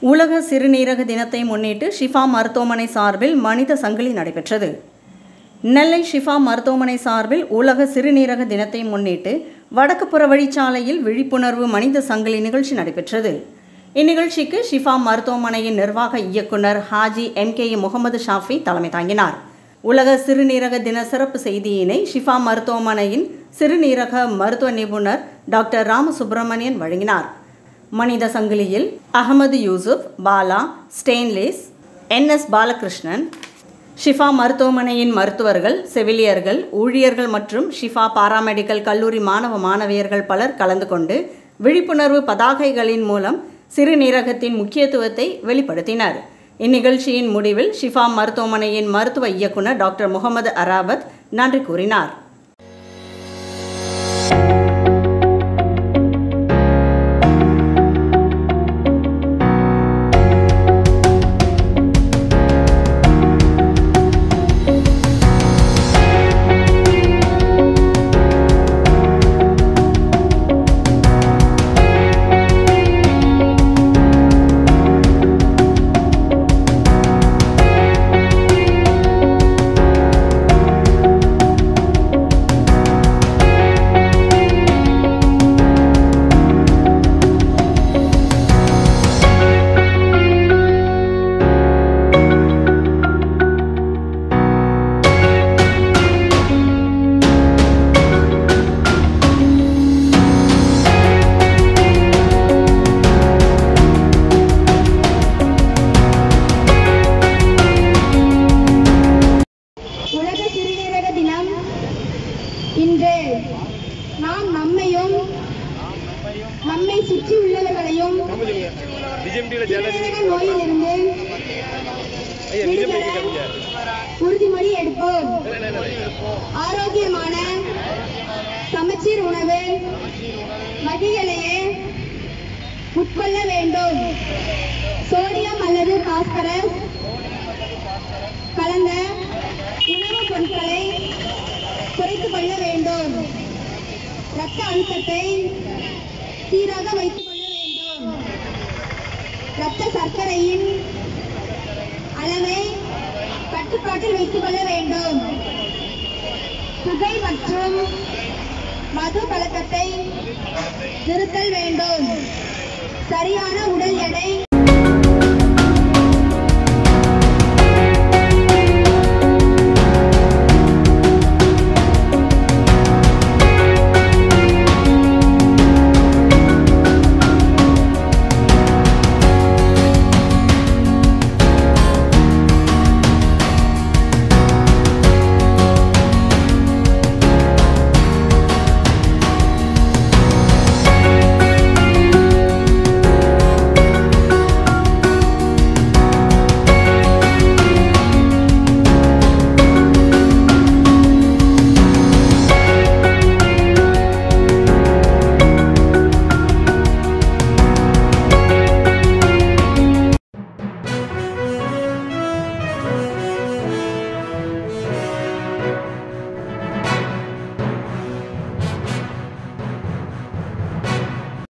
உலக சிறுநீரக தினத்தை முன்னிட்டு ஷிஃபா மருத்துவமனை சார்பில் மனித சங்கிலி நடைபெற்றது நெல்லை ஷிஃபா மருத்துவமனை சார்பில் உலக சிறுநீரக தினத்தை முன்னிட்டு வடக்கு புற வழிச்சாலையில் விழிப்புணர்வு மனித சங்கிலி நிகழ்ச்சி நடைபெற்றது இந்நிகழ்ச்சிக்கு ஷிஃபா மருத்துவமனையின் நிர்வாக இயக்குனர் ஹாஜி எம் கே முகமது ஷாஃபி தலைமை தாங்கினார் உலக சிறுநீரக தின சிறப்பு செய்தியினை ஷிஃபா மருத்துவமனையின் சிறுநீரக மருத்துவ நிபுணர் டாக்டர் ராமசுப்பிரமணியன் வழங்கினார் மனித சங்கிலியில் அகமது யூசுப் பாலா ஸ்டெயின்லேஸ் என் எஸ் பாலகிருஷ்ணன் ஷிஃபா மருத்துவமனையின் மருத்துவர்கள் செவிலியர்கள் ஊழியர்கள் மற்றும் ஷிஃபா பாராமெடிக்கல் கல்லூரி மாணவ மாணவியர்கள் பலர் கலந்து கொண்டு விழிப்புணர்வு பதாகைகளின் மூலம் சிறுநீரகத்தின் முக்கியத்துவத்தை வெளிப்படுத்தினர் இந்நிகழ்ச்சியின் முடிவில் ஷிஃபா மருத்துவமனையின் மருத்துவ இயக்குனர் டாக்டர் முகமது அராபத் நன்றி கூறினார் உலக சிறுநீரக தினம் இன்று நாம் நம்மையும் நம்மை சுற்றி உள்ளவர்களையும் சிறுநீரக நோயிலிருந்து விடுபட உறுதிமொழி எடுப்போம் ஆரோக்கியமான சமச்சீர் உணவு மதியலையே உட்கொள்ள வேண்டும் சோடியம் அல்லது பாஸ்பரஸ் கலந்த உணவுப் பொருட்களை குறைத்துக் கொள்ள வேண்டும் ரத்த அழுத்தத்தை சீராக வைத்துக் கொள்ள வேண்டும் ரத்த சர்க்கரையின் அளவை கட்டுப்பாட்டில் வைத்துக் கொள்ள வேண்டும் புகை மற்றும் மது பழக்கத்தை நிறுத்தல் வேண்டும் சரியான உடல் எடை